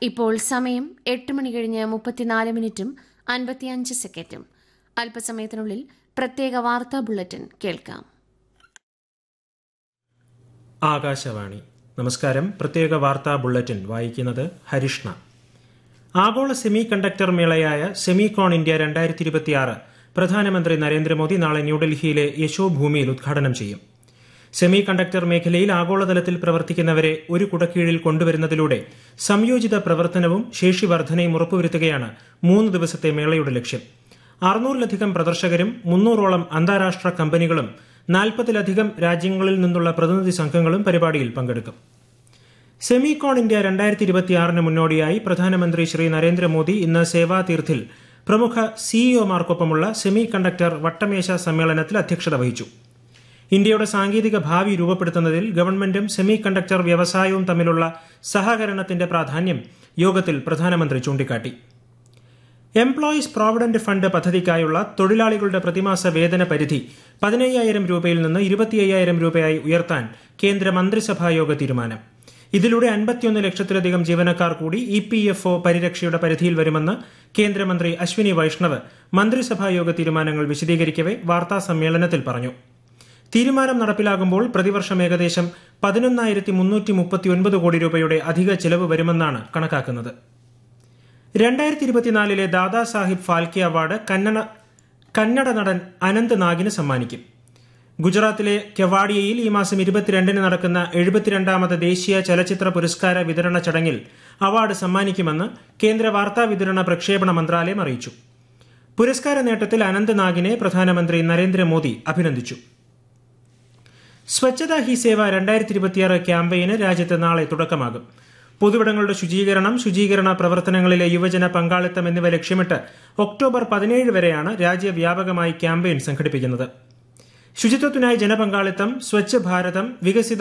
ഇപ്പോൾ സമയം എട്ട് മണി കഴിഞ്ഞ് മുപ്പത്തിനാല് മിനിറ്റും അൻപത്തിയഞ്ച് സെക്കൻഡും അല്പസമയത്തിനുള്ളിൽ പ്രത്യേക വാർത്താ ബുള്ളറ്റിൻ കേൾക്കാം ആകാശവാണി നമസ്കാരം പ്രത്യേക വാർത്താ ബുള്ളറ്റിൻ വായിക്കുന്നത് ഹരിഷ്ണ ആഗോള സെമി കണ്ടക്ടർ മേളയായ സെമികോൺ ഇന്ത്യ രണ്ടായിരത്തി ഇരുപത്തിയാറ് പ്രധാനമന്ത്രി നരേന്ദ്രമോദി നാളെ ന്യൂഡൽഹിയിലെ യശോഭൂമിയിൽ ഉദ്ഘാടനം ചെയ്യും സെമി കണ്ടക്ടർ മേഖലയിൽ ആഗോളതലത്തിൽ പ്രവർത്തിക്കുന്നവരെ ഒരു കുടക്കീഴിൽ കൊണ്ടുവരുന്നതിലൂടെ സംയോജിത പ്രവർത്തനവും ശേഷി വർധനയും ഉറപ്പുവരുത്തുകയാണ് മൂന്ന് ദിവസത്തെ മേളയുടെ ലക്ഷ്യം അറുന്നൂറിലധികം പ്രദർശകരും മുന്നൂറോളം അന്താരാഷ്ട്ര കമ്പനികളും നാൽപ്പതിലധികം രാജ്യങ്ങളിൽ നിന്നുള്ള പ്രതിനിധി സംഘങ്ങളും പരിപാടിയിൽ പങ്കെടുക്കും സെമികോൺ ഇന്ത്യ രണ്ടായിരത്തി ഇരുപത്തിയാറിന് മുന്നോടിയായി പ്രധാനമന്ത്രി ശ്രീ നരേന്ദ്രമോദി ഇന്ന് സേവാതീർത്ഥിൽ പ്രമുഖ സിഇഒമാർക്കൊപ്പമുള്ള സെമി കണ്ടക്ടർ വട്ടമേശ സമ്മേളനത്തിൽ അധ്യക്ഷത വഹിച്ചു ഇന്ത്യയുടെ സാങ്കേതിക ഭാവി രൂപപ്പെടുത്തുന്നതിൽ ഗവൺമെന്റും സെമി കണ്ടക്ടർ വ്യവസായവും തമ്മിലുള്ള സഹകരണത്തിന്റെ പ്രാധാന്യം യോഗത്തിൽ പ്രധാനമന്ത്രി ചൂണ്ടിക്കാട്ടി എംപ്ലോയീസ് പ്രോവിഡന്റ് ഫണ്ട് പദ്ധതിക്കായുള്ള തൊഴിലാളികളുടെ പ്രതിമാസ വേതന പരിധി പതിനയ്യായിരം രൂപയിൽ നിന്ന് ഇരുപത്തിയ്യായിരം രൂപയായി ഉയർത്താൻ കേന്ദ്ര മന്ത്രിസഭാ യോഗ തീരുമാനം ഇതിലൂടെ അൻപത്തിയൊന്ന് ലക്ഷത്തിലധികം ജീവനക്കാർ കൂടി ഇ പി എഫ് ഒ പരിരക്ഷയുടെ പരിധിയിൽ വരുമെന്ന് കേന്ദ്രമന്ത്രി അശ്വിനി വൈഷ്ണവ് മന്ത്രിസഭാ യോഗ തീരുമാനങ്ങൾ വിശദീകരിക്കവെ വാർത്താ സമ്മേളനത്തിൽ പറഞ്ഞു തീരുമാനം നടപ്പിലാകുമ്പോൾ പ്രതിവർഷം ഏകദേശം പതിനൊന്നായിരത്തി മുന്നൂറ്റി മുപ്പത്തിയൊൻപത് കോടി രൂപയുടെ അധിക ചെലവ് വരുമെന്നാണ് കണക്കാക്കുന്നത് രണ്ടായിരത്തി ഇരുപത്തിനാലിലെ ദാദാ സാഹിബ് ഫാൽക്കെ അവാർഡ് കന്നഡ കന്നഡ നടൻ അനന്ത് നാഗിന് സമ്മാനിക്കും ഗുജറാത്തിലെ കെവാഡിയയിൽ ഈ മാസം ഇരുപത്തിരണ്ടിന് നടക്കുന്ന എഴുപത്തിരണ്ടാമത് ദേശീയ ചലച്ചിത്ര പുരസ്കാര വിതരണ ചടങ്ങിൽ അവാർഡ് സമ്മാനിക്കുമെന്ന് കേന്ദ്ര വാർത്താ വിതരണ പ്രക്ഷേപണ മന്ത്രാലയം അറിയിച്ചു പുരസ്കാര നേട്ടത്തിൽ അനന്ത് നാഗിനെ പ്രധാനമന്ത്രി നരേന്ദ്രമോദി അഭിനന്ദിച്ചു സ്വച്ഛതാ ഹി സേവ രണ്ടായിരത്തി ഇരുപത്തിയാറ് ക്യാമ്പയിന് രാജ്യത്ത് നാളെ തുടക്കമാകും പൊതുവിടങ്ങളുടെ ശുചീകരണം ശുചീകരണ പ്രവർത്തനങ്ങളിലെ യുവജന പങ്കാളിത്തം എന്നിവ ലക്ഷ്യമിട്ട് ഒക്ടോബർ പതിനേഴ് വരെയാണ് രാജ്യവ്യാപകമായി ക്യാമ്പയിൻ സംഘടിപ്പിക്കുന്നത് ശുചിത്വത്തിനായി ജനപങ്കാളിത്തം സ്വച്ഛ് ഭാരതം വികസിത